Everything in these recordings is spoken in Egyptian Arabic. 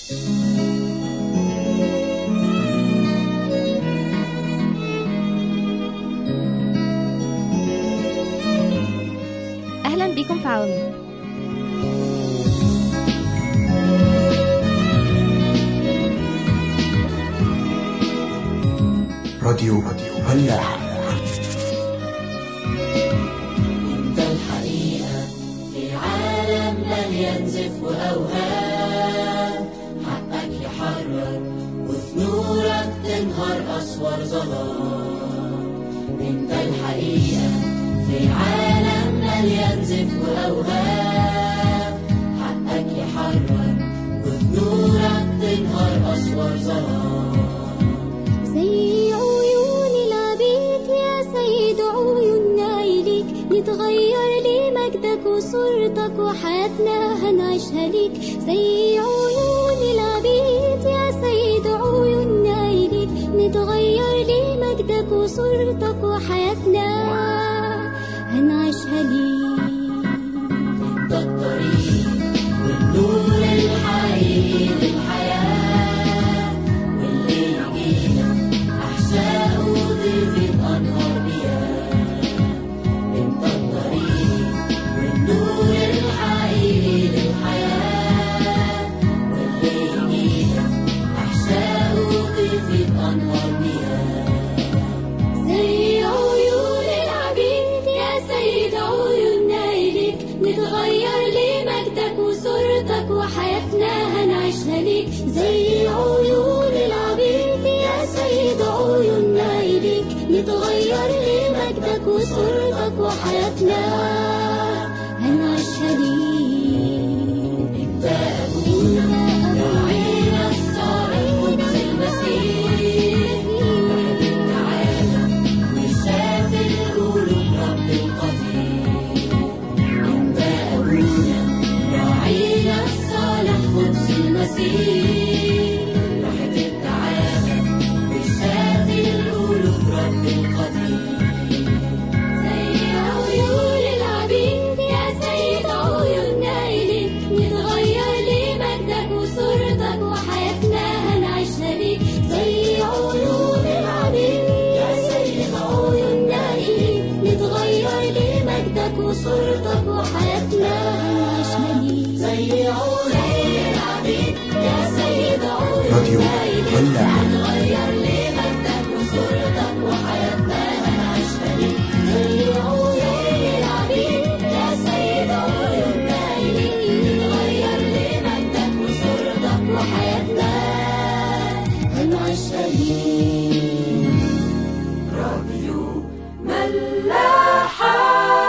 أهلا بيكم في عواميد راديو راديو فلاح انت الحقيقة في عالم مليان زف وأوهام حقك يحرر وفي نورك تنهار أسوار ظلام انت الحقيقة في عالم مليان زف وأوهام حقك يحرر وفي نورك تنهار أسوار ظلام زي عيون العبيد يا سيد عيوننا إليك نتغير لمجدك وصورتك وحياتنا هنعيشها ليك زي عيون العبيد يا سيد عيوننا إليك نتغير لمجدك وصورتك وحياتنا هنعيشها ليك انت الطريق والنور الحقيقي للحياة واللي يجينا أحشاء وضيفة أنهار مياه انت الطريق والنور الحقيقي للحياة واللي يجينا أحشاء وضيفة أنهار مياه زي عيون العبيد يا سيد عيوننا إليك نتغير لمجدك وصورتك وحياتنا هنعيشها ليك زي عيون العبيد يا سيد عيوننا إليك نتغير لمجدك وصورتك وحياتنا هنعيشها ليك انت أبونا راعينا الصالح قدس المسيح واحد العالم وشاف القلوب رب القدير انت أبونا راعينا الصالح قدس المسيح واحد العالم وشاف القلوب رب القدير زي عيون العبيد يا سيد عيوننا إليك نتغير لمجدك وصورتك وحياتنا هنعيشها ليك زي عيون العبيد يا سيد عيوننا إليك نتغير لمجدك وصورتك وحياتنا هنعيشها ليك زي عيون العبيد يا سيد راديو عيوننا إليك فلاح نتغير لمجدك وصورتك وحياتنا هنعيشها ليك زي عيون العبيد يا سيد عيوننا إليك نتغير لمجدك وصورتك وحياتنا هنعيشها ليك راديو ملاحة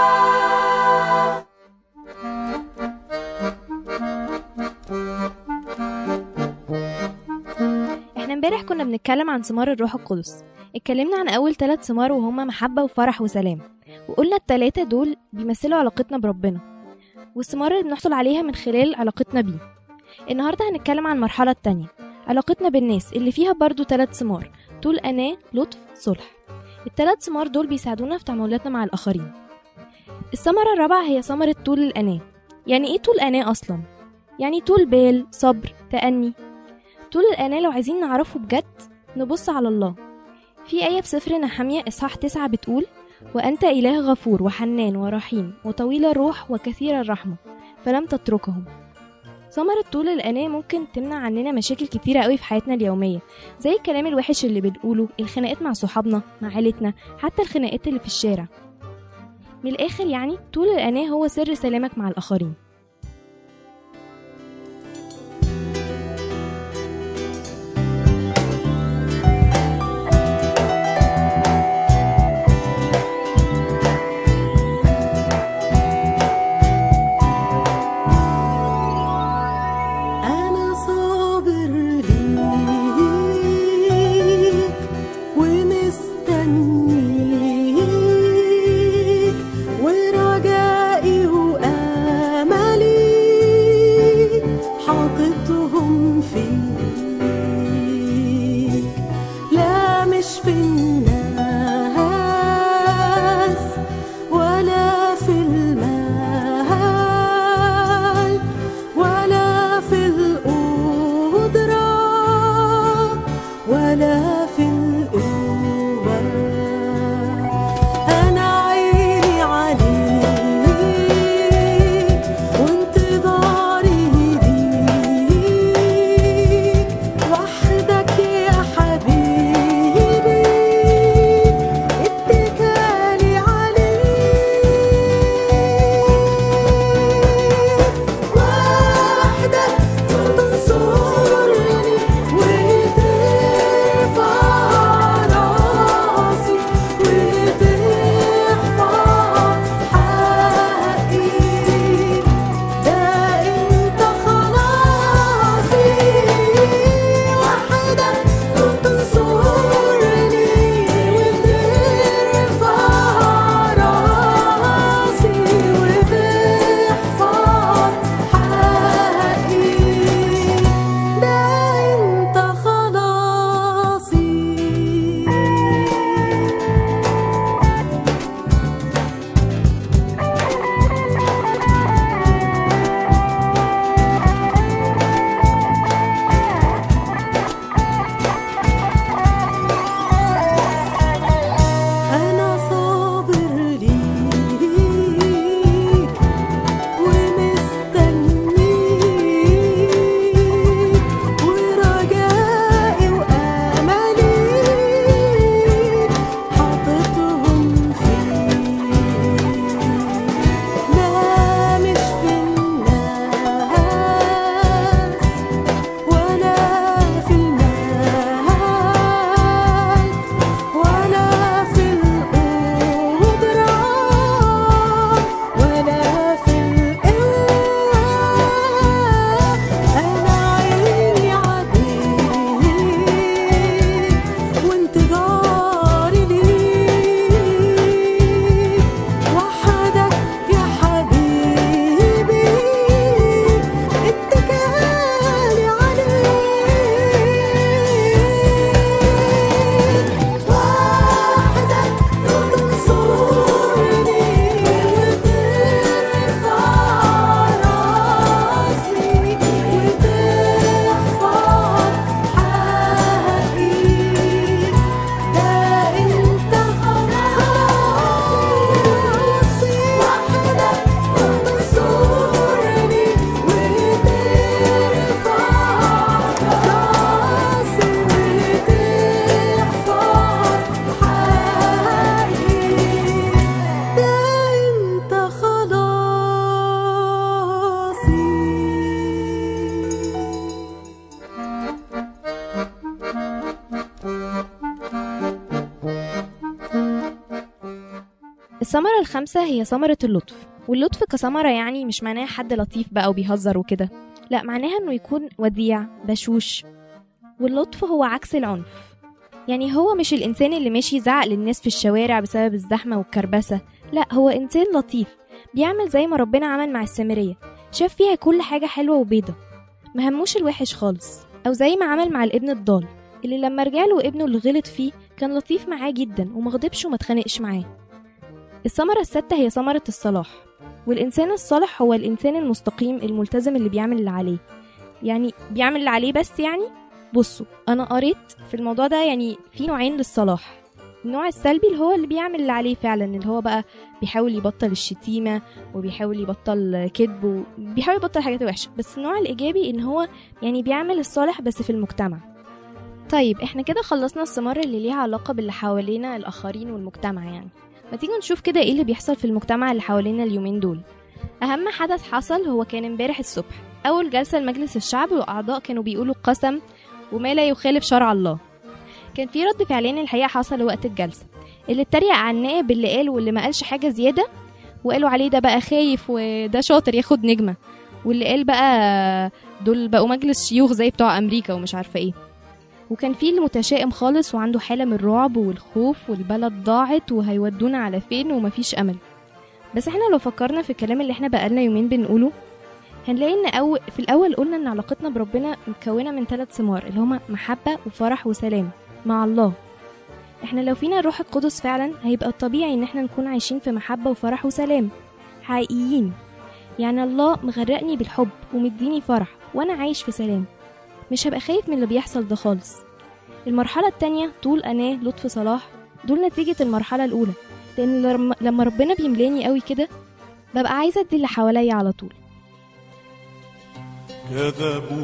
احنا امبارح كنا بنتكلم عن ثمار الروح القدس اتكلمنا عن اول ثلاث ثمار وهما محبة وفرح وسلام وقلنا التلاتة دول بيمثلوا علاقتنا بربنا والثمار اللي بنحصل عليها من خلال علاقتنا بيه النهاردة هنتكلم عن المرحلة التانية علاقتنا بالناس اللي فيها برضو ثلاث ثمار طول أناة لطف صلح الثلاث ثمار دول بيساعدونا في تعاملاتنا مع الآخرين الثمرة الرابعة هي ثمرة طول الأناة يعني إيه طول أناة أصلا؟ يعني طول بال صبر تأني طول الأناة لو عايزين نعرفه بجد نبص على الله في آية في سفر نحمية إصحاح تسعة بتقول وأنت إله غفور وحنان ورحيم وطويل الروح وكثير الرحمة فلم تتركهم ثمرة طول الأناة ممكن تمنع عننا مشاكل كتيرة قوي في حياتنا اليومية زي الكلام الوحش اللي بنقوله الخناقات مع صحابنا مع عيلتنا حتى الخناقات اللي في الشارع من الآخر يعني طول الأناة هو سر سلامك مع الآخرين أنا صابر ليك ومستنيك ورجائي وأماني الثمرة الخامسة هي ثمرة اللطف واللطف كثمرة يعني مش معناها حد لطيف بقى وبيهزر وكده لا معناها انه يكون وديع بشوش واللطف هو عكس العنف يعني هو مش الإنسان اللي ماشي يزعق للناس في الشوارع بسبب الزحمة والكربسة لا هو إنسان لطيف بيعمل زي ما ربنا عمل مع السامرية شاف فيها كل حاجة حلوة وبيضة مهموش الوحش خالص أو زي ما عمل مع الابن الضال اللي لما رجعله ابنه اللي غلط فيه كان لطيف معاه جدا ومغضبش وما اتخانقش معاه الثمرة الستة هي ثمرة الصلاح والإنسان الصالح هو الإنسان المستقيم الملتزم اللي بيعمل اللي عليه يعني بيعمل اللي عليه بس يعني بصوا أنا قريت في الموضوع ده يعني في نوعين للصلاح النوع السلبي اللي هو اللي بيعمل اللي عليه فعلا اللي هو بقى بيحاول يبطل الشتيمة وبيحاول يبطل كذب وبيحاول يبطل حاجات وحشة بس النوع الإيجابي إن هو يعني بيعمل الصالح بس في المجتمع طيب احنا كده خلصنا الثمار اللي ليها علاقة باللي حوالينا الآخرين والمجتمع يعني ما تيجي نشوف كده ايه اللي بيحصل في المجتمع اللي حوالينا اليومين دول أهم حدث حصل هو كان امبارح الصبح أول جلسة لمجلس الشعب والأعضاء كانوا بيقولوا قسم وما لا يخالف شرع الله كان في رد فعلين الحقيقة حصل وقت الجلسة اللي اتريق على النائب اللي قال واللي ما قالش حاجة زيادة وقالوا عليه ده بقى خايف وده شاطر ياخد نجمة واللي قال بقى دول بقوا مجلس شيوخ زي بتوع أمريكا ومش عارفة ايه وكان في المتشائم خالص وعنده حالة من الرعب والخوف والبلد ضاعت وهيودونا على فين ومفيش أمل بس احنا لو فكرنا في الكلام اللي احنا بقالنا يومين بنقوله هنلاقي ان أو في الاول قلنا ان علاقتنا بربنا متكونه من ثلاث ثمار اللي هما محبه وفرح وسلام مع الله احنا لو فينا الروح القدس فعلا هيبقى الطبيعي ان احنا نكون عايشين في محبه وفرح وسلام حقيقيين يعني الله مغرقني بالحب ومديني فرح وانا عايش في سلام مش هبقى خايف من اللي بيحصل ده خالص المرحلة التانية طول أناة لطف صلاح دول نتيجة المرحلة الأولى لأن لما- لما ربنا بيملاني قوي كده ببقى عايزة أدي اللي حواليا على طول كذبوا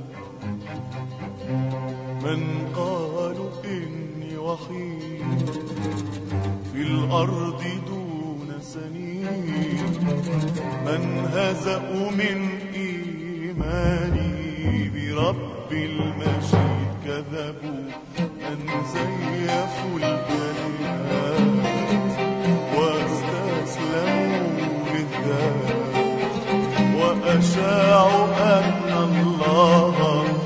من قالوا إني وحيد في الأرض دون سنين من هزأوا من إيماني برب المجيد كذبوا من زيفوا الكلمات واستسلموا للذات وأشاعوا أن الله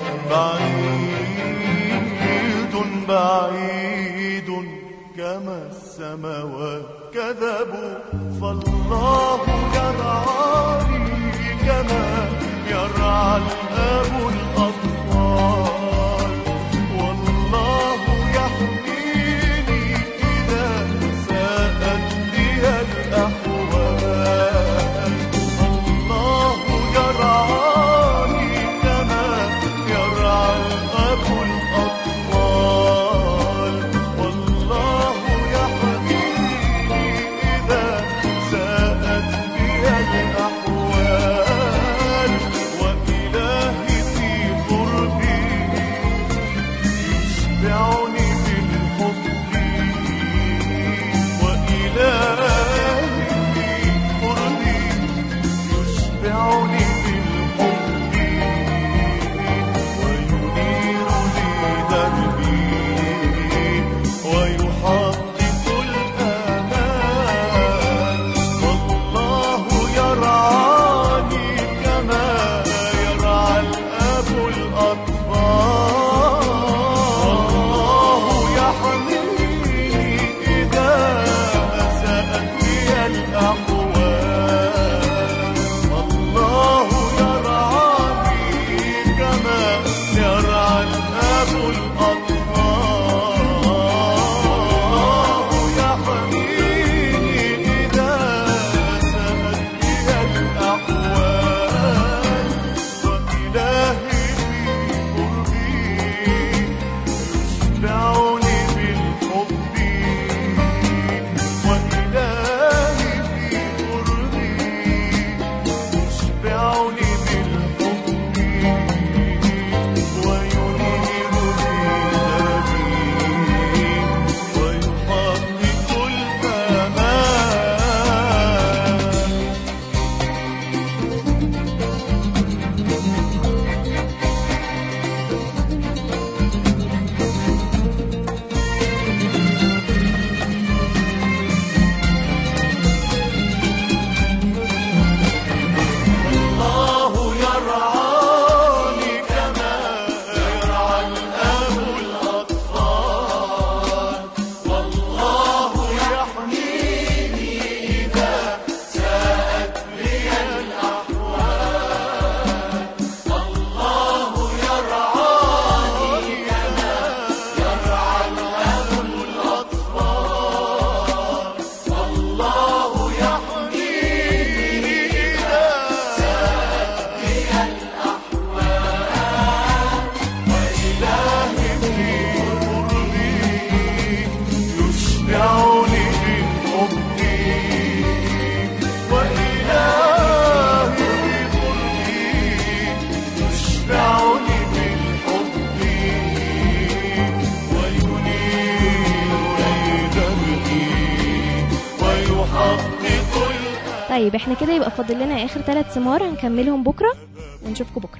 بعيد بعيد كما السماوات كذبوا فالله يرعاني كما يرعى الأب الأطفال والله يحميني إذا ساءت بي الأحوال الله يرعاني كما يرعى الأب الأطفال والله يحميني إذا ساءت بي الأحوال وإلهي طيب احنا كده يبقى فاضل لنا اخر ثلاث ثمار هنكملهم بكره ونشوفكم بكره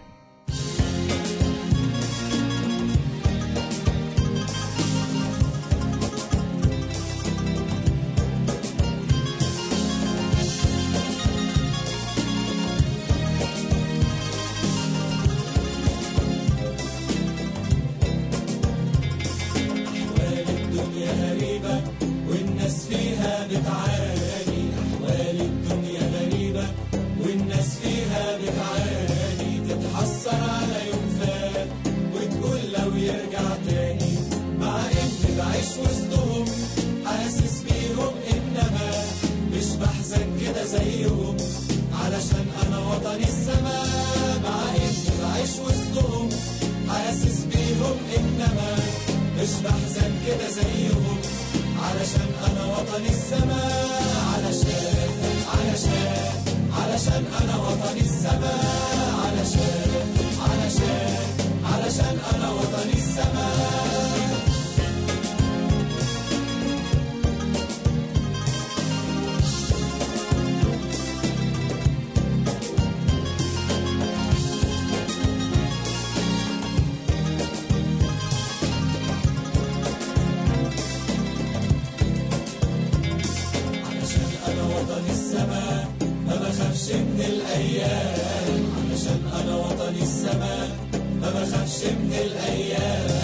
علشان انا وطني السماء ما بخافش من الايام